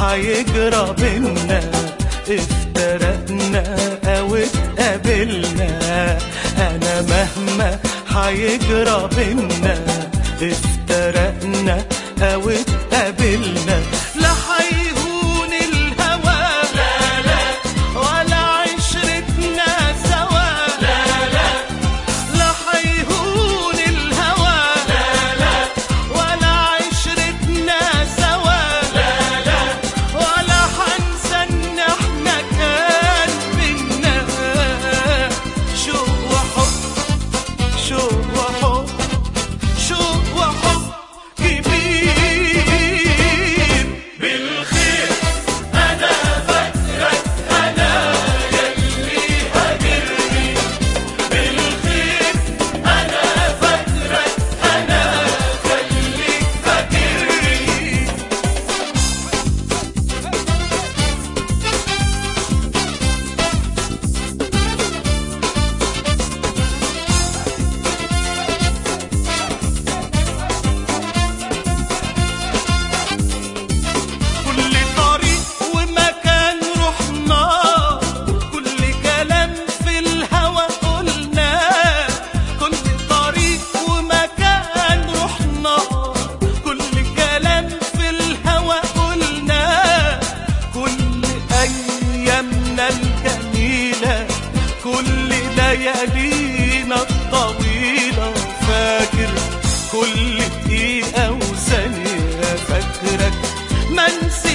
حيجرى بينا افترقنا او اتقابلنا انا مهما حيجرى بينا افترقنا او اتقابلنا لا حيهون الهوى لا لا ولا عشرتنا سوا لا لا لا حيهون الهوى لا لا ولا عشرتنا سوا لا لا ولا حنسى ان احنا كان بينا شوق وحب شوق وحب شوق وحب كبير بالخير انا فاكرك انا يلي هاجرني بالخير انا فاكرك انا خليك فاكرني كل طريق ومكان رحنا كل كلام في الهوى قلنا كل طريق ومكان رحنا كل كلام في الهوى قلنا كل أيامنا الجميلة كل ليالينا الطويلة فاكر كل دقيقة وثانية فاكرك ما نسيت